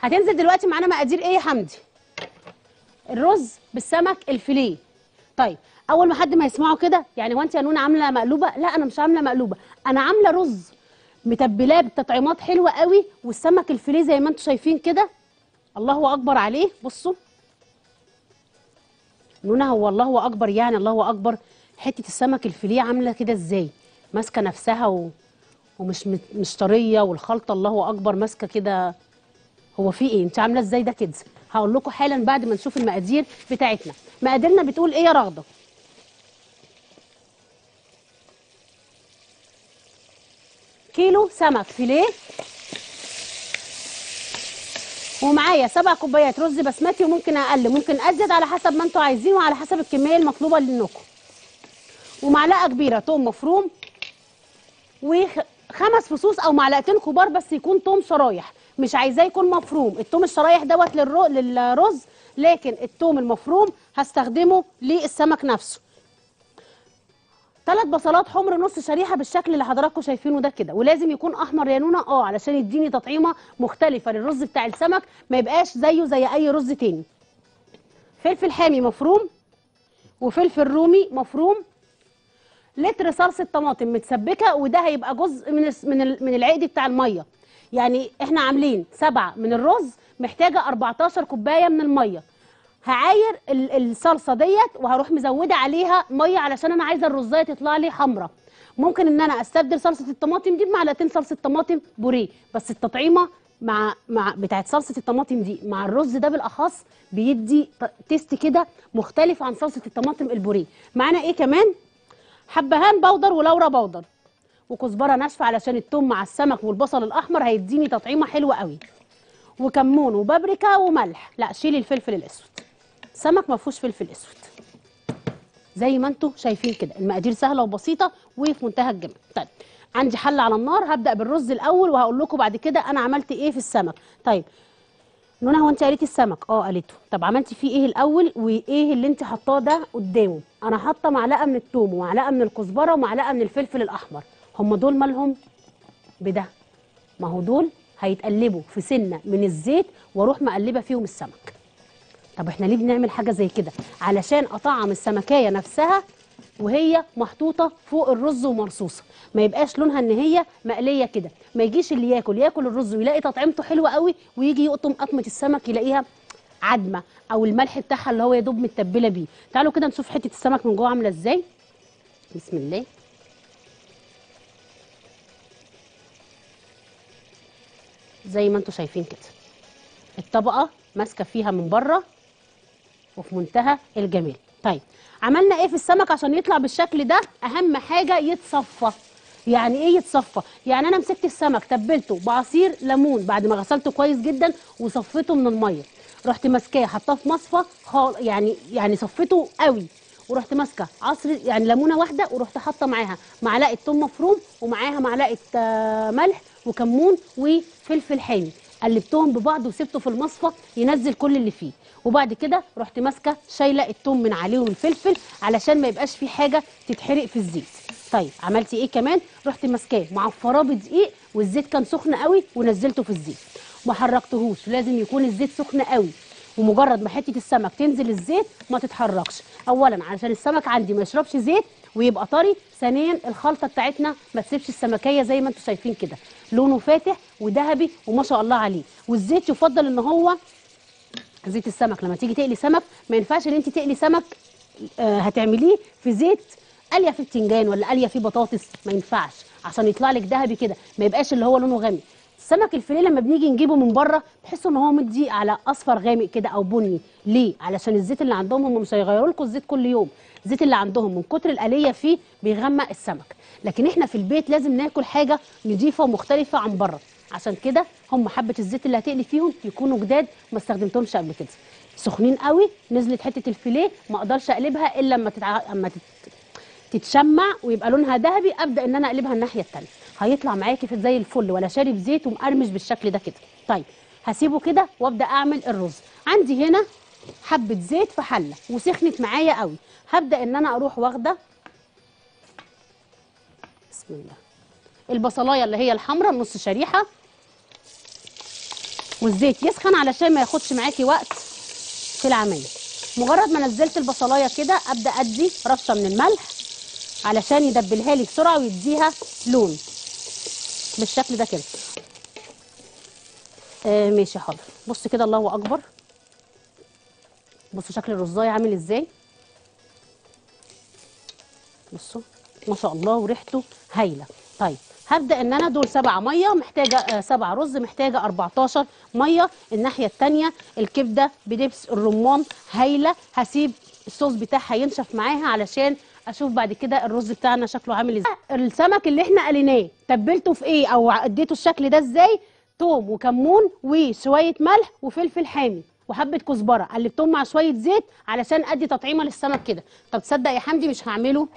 هتنزل دلوقتي معانا مقادير ايه يا حمدي الرز بالسمك الفيليه طيب اول ما حد ما يسمعه كده يعني هو انت يا نونه عامله مقلوبه لا انا مش عامله مقلوبه انا عامله رز متبلاه بتطعيمات حلوه قوي والسمك الفيليه زي ما انتم شايفين كده الله اكبر عليه بصوا نونه هو الله اكبر يعني الله اكبر حته السمك الفيليه عامله كده ازاي ماسكه نفسها و... ومش مت- مش طريه والخلطه الله اكبر ماسكه كده هو في ايه انت عامله ازاي ده كده هقول لكم حالا بعد ما نشوف المقادير بتاعتنا مقاديرنا بتقول ايه يا رغده كيلو سمك فيليه ومعايا سبع كوبايات رز بسمتي وممكن اقل ممكن ازيد على حسب ما انتوا عايزين وعلى حسب الكميه المطلوبه منكم ومعلقه كبيره توم مفروم وخمس فصوص او معلقتين كبار بس يكون توم شرايح مش عايزاه يكون مفروم التوم الشرايح دوت للرو... للرز لكن التوم المفروم هستخدمه للسمك نفسه ثلاث بصلات حمر نص شريحه بالشكل اللي حضراتكم شايفينه ده كده ولازم يكون احمر يا نونه اه علشان يديني تطعيمه مختلفه للرز بتاع السمك ما يبقاش زيه زي اي رز تاني فلفل حامي مفروم وفلفل رومي مفروم لتر صلصه طماطم متسبكه وده هيبقى جزء من الس- من ال- من العقد بتاع الميه يعني احنا عاملين سبعة من الرز محتاجه 14 كوبايه من الميه هعاير ال- الصلصه ديت وهروح مزوده عليها ميه علشان انا عايزه الرزايه تطلع لي حمراء ممكن ان انا استبدل صلصه الطماطم دي بمعلقتين صلصه طماطم بوريه بس التطعيمه مع مع بتاعت صلصه الطماطم دي مع الرز ده بالاخص بيدي ط- تيست كده مختلف عن صلصه الطماطم البوريه معانا ايه كمان حبهان بودر ولورا بودر وكزبره ناشفه علشان التوم مع السمك والبصل الاحمر هيديني تطعيمه حلوه قوي وكمون وبابريكا وملح لا شيلي الفلفل الاسود سمك ما فيهوش فلفل اسود زي ما انتم شايفين كده المقادير سهله وبسيطه وفي منتهى الجمال طيب عندي حله على النار هبدا بالرز الاول وهقول لكم بعد كده انا عملت ايه في السمك طيب نونا هو انت قريتي السمك اه قالته طب عملتي فيه ايه الاول وايه اللي انت حطاه ده قدامه انا حاطه معلقه من الثوم ومعلقه من الكزبره ومعلقه من الفلفل الاحمر هم دول مالهم بده ما هو دول هيتقلبوا في سنه من الزيت واروح مقلبه فيهم السمك طب احنا ليه بنعمل حاجه زي كده علشان اطعم السمكيه نفسها وهي محطوطه فوق الرز ومرصوصه ما يبقاش لونها ان هي مقليه كده ما يجيش اللي ياكل ياكل الرز ويلاقي تطعيمته حلوه قوي ويجي يقطم قطمه السمك يلاقيها عدمه او الملح بتاعها اللي هو يا دوب متبله بيه تعالوا كده نشوف حته السمك من جوه عامله ازاي بسم الله زي ما انتم شايفين كده الطبقه ماسكه فيها من بره وفي منتهى الجمال طيب عملنا ايه في السمك عشان يطلع بالشكل ده اهم حاجه يتصفى يعني ايه يتصفى يعني انا مسكت السمك تبلته بعصير ليمون بعد ما غسلته كويس جدا وصفيته من الميه رحت ماسكاه حطاه في مصفى خال يعني يعني صفيته قوي ورحت ماسكه عصر يعني ليمونه واحده ورحت حاطه معاها معلقه ثوم مفروم ومعاها معلقه آه، ملح وكمون وفلفل حامي قلبتهم ببعض وسبته في المصفى ينزل كل اللي فيه وبعد كده رحت ماسكه شايله الثوم من عليهم الفلفل علشان ما يبقاش في حاجه تتحرق في الزيت طيب عملتي ايه كمان رحت ماسكاه معفراه بدقيق والزيت كان سخن قوي ونزلته في الزيت ما حركتهوش لازم يكون الزيت سخن قوي ومجرد ما حته السمك تنزل الزيت ما تتحركش اولا علشان السمك عندي ما يشربش زيت ويبقى طري ثانيا الخلطه بتاعتنا ما تسيبش السمكيه زي ما انتم شايفين كده لونه فاتح وذهبي وما شاء الله عليه والزيت يفضل ان هو زيت السمك لما تيجي تقلي سمك ما ينفعش ان انت تقلي سمك آه، هتعمليه في زيت قليه في بتنجان ولا قليه في بطاطس ما ينفعش عشان يطلع لك ذهبي كده ما يبقاش اللي هو لونه غامق السمك الفيليه لما بنيجي نجيبه من بره تحسوا ان هو مدي على اصفر غامق كده او بني ليه علشان الزيت اللي عندهم هم مش هيغيروا لكم الزيت كل يوم الزيت اللي عندهم من كتر القليه فيه بيغمق السمك لكن احنا في البيت لازم ناكل حاجه نضيفه ومختلفه عن بره عشان كده هم حبه الزيت اللي هتقلي فيهم يكونوا جداد ما استخدمتهمش قبل كده سخنين قوي نزلت حته الفيليه ما اقدرش اقلبها الا لما تتع... اما تت... تتشمع ويبقى لونها ذهبي ابدا ان انا اقلبها الناحيه الثانيه هيطلع معاكي في زي الفل ولا شارب زيت ومقرمش بالشكل ده كده طيب هسيبه كده وابدا اعمل الرز عندي هنا حبه زيت في حله وسخنت معايا قوي هبدا ان انا اروح واخده بسم الله البصلايه اللي هي الحمراء نص شريحه والزيت يسخن علشان ما ياخدش معاكي وقت في العمايل مجرد ما نزلت البصلايه كده ابدا ادي رشه من الملح علشان يدبلها لي بسرعه ويديها لون بالشكل ده كده آه ماشي حاضر بص كده الله اكبر بصوا شكل الرزايه عامل ازاي بصوا ما شاء الله وريحته هايله طيب هبدا ان انا دول سبعة ميه محتاجه آه سبعة رز محتاجه 14 ميه الناحيه التانية الكبده بدبس الرمان هايله هسيب الصوص بتاعها ينشف معاها علشان اشوف بعد كده الرز بتاعنا شكله عامل ازاي السمك اللي احنا قليناه تبلته في ايه او اديته الشكل ده ازاي توم وكمون وشويه ملح وفلفل حامي وحبه كزبره قلبتهم مع شويه زيت علشان ادي تطعيمه للسمك كده طب تصدق يا حمدي مش هعمله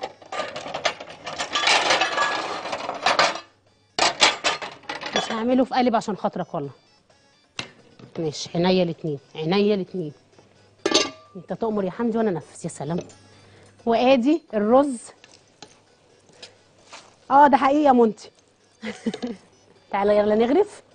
مش هعمله في قالب عشان خاطرك والله ماشي عينيا الاتنين عينيا الاتنين انت تؤمر يا حمدي وانا انفذ يا سلام وادي الرز اه ده حقيقي يا منتي تعالى يلا نغرف